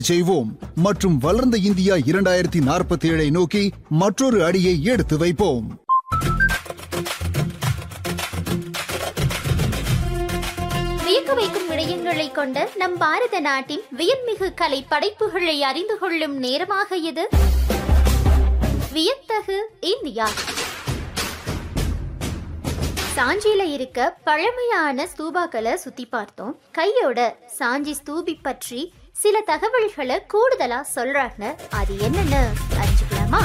செய்வோம் மற்றும் வளர்ந்த இந்தியா இரண்டாயிரத்தி நாற்பத்தி ஏழை நோக்கி மற்றொரு அடியை எடுத்து வைப்போம் வியக்க வைக்கும் விடயங்களை கொண்ட நம் பாரத நாட்டின் வியன்மிகு கலை படைப்புகளை அறிந்து கொள்ளும் நேரமாக இது வியத்தகு இந்தியா சாஞ்சியில இருக்க பழமையான ஸ்தூபாக்களை சுத்தி பார்த்தோம் கையோட சாஞ்சி ஸ்தூபி பற்றி சில தகவல்களை கூடுதலா சொல்றாங்க அது என்னன்னு அறிஞ்சுக்கலாமா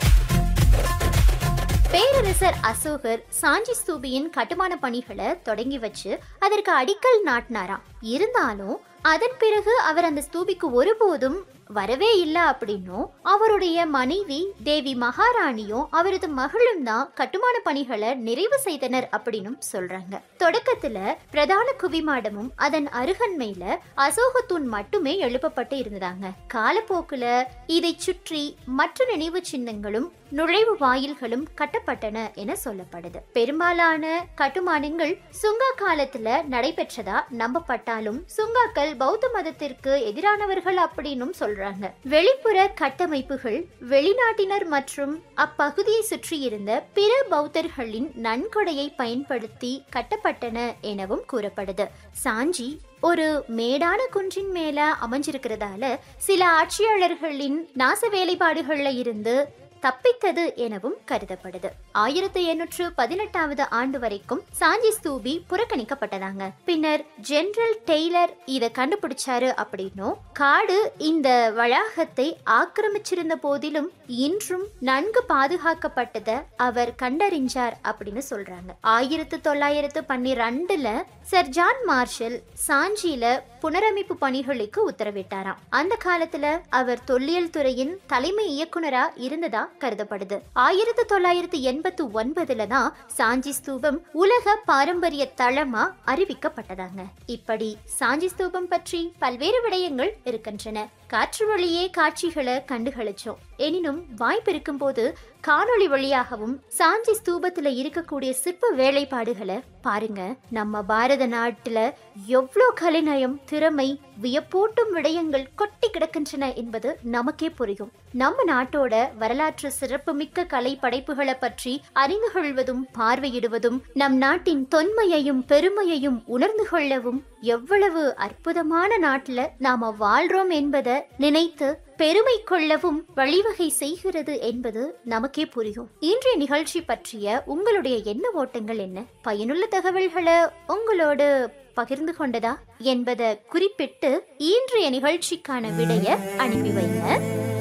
பேரரசர் அசோகர் சாஞ்சி ஸ்தூபியின் கட்டுமான பணிகளை தொடங்கி வச்சு அதற்கு அடிக்கல் நாட்டினாராம் இருந்தாலும் அதன் பிறகு அவர் அந்த ஸ்தூபிக்கு ஒருபோதும் வரவே இல்லை அப்படின்னும் அவருடைய மனைவி தேவி மகாராணியும் அவரது மகளும் தான் கட்டுமான பணிகளை நிறைவு செய்தனர் அப்படின்னும் சொல்றாங்க தொடக்கத்துல பிரதான குவிமாடமும் அதன் அருகன்மையில அசோகத்தூண் மட்டுமே எழுப்பப்பட்டு இருந்ததாங்க காலப்போக்குல இதை சுற்றி மற்ற நினைவு சின்னங்களும் நுழைவு வாயில்களும் கட்டப்பட்டன என சொல்லப்படுது பெரும்பாலான கட்டுமானங்கள் சுங்கா காலத்துல நடைபெற்றதா நம்பப்பட்டாலும் சுங்காக்கள் பௌத்த மதத்திற்கு எதிரானவர்கள் அப்படின்னும் சொல்றாங்க வெளிப்புற கட்டமைப்புகள் வெளிநாட்டினர் மற்றும் அப்பகுதியை சுற்றியிருந்த பிற பௌத்தர்களின் நன்கொடையை பயன்படுத்தி கட்டப்பட்டன எனவும் கூறப்படுது சாஞ்சி ஒரு மேடான குன்றின் மேல அமைஞ்சிருக்கிறதால சில ஆட்சியாளர்களின் நாச வேலைப்பாடுகள்ல இருந்து தப்பித்தது எனவும் கருதப்படுது ஆயிரத்தி எண்ணூற்று பதினெட்டாவது ஆண்டு வரைக்கும் சாஞ்சி ஸ்தூபி புறக்கணிக்கப்பட்டதாங்க பின்னர் ஜெனரல் டெய்லர் இத கண்டுபிடிச்சாரு அப்படின்னும் காடு இந்த வளாகத்தை ஆக்கிரமிச்சிருந்த போதிலும் இன்றும் நன்கு பாதுகாக்கப்பட்டத அவர் கண்டறிஞ்சார் அப்படின்னு சொல்றாங்க ஆயிரத்து தொள்ளாயிரத்து பன்னிரண்டுல சர் ஜான் மார்ஷல் சாஞ்சியில புனரமைப்பு பணிகளுக்கு உத்தரவிட்டாராம் அந்த காலத்துல அவர் தொல்லியல் துறையின் தலைமை இயக்குனரா இருந்ததா கருதப்படுது ஆயிரத்தி தொள்ளாயிரத்தி எண்பத்தி ஒன்பதுல தான் சாஞ்சி ஸ்தூபம் உலக பாரம்பரிய தளமா அறிவிக்கப்பட்டதாங்க இப்படி சாஞ்சி ஸ்தூபம் பற்றி பல்வேறு விடயங்கள் இருக்கின்றன காற்று வழியே காட்சிகளை கண்டுகளிச்சோம் எனினும் வாய்ப்பு இருக்கும்போது காணொளி வழியாகவும் சாஞ்சி ஸ்தூபத்துல இருக்கக்கூடிய சிற்ப வேலைப்பாடுகளை பாருங்க நம்ம பாரத நாட்டுல எவ்வளோ கலைநயம் திறமை வியப்பூட்டும் விடயங்கள் கொட்டி கிடக்கின்றன என்பது நமக்கே புரியும் நம்ம நாட்டோட வரலாற்று சிறப்புமிக்க கலை படைப்புகளை பற்றி அறிந்து கொள்வதும் பார்வையிடுவதும் நம் நாட்டின் தொன்மையையும் பெருமையையும் உணர்ந்து கொள்ளவும் எவ்வளவு அற்புதமான நாட்டுல நாம வாழ்றோம் என்பதை நினைத்து பெருமை கொள்ளவும் வழிவகை செய்கிறது என்பது நமக்கே புரியும் இன்றைய நிகழ்ச்சி பற்றிய உங்களுடைய எண்ண ஓட்டங்கள் என்ன பயனுள்ள தகவல்களை உங்களோடு பகிர்ந்து கொண்டதா என்பதை குறிப்பிட்டு இன்றைய நிகழ்ச்சிக்கான விடைய அனுப்பி வைங்க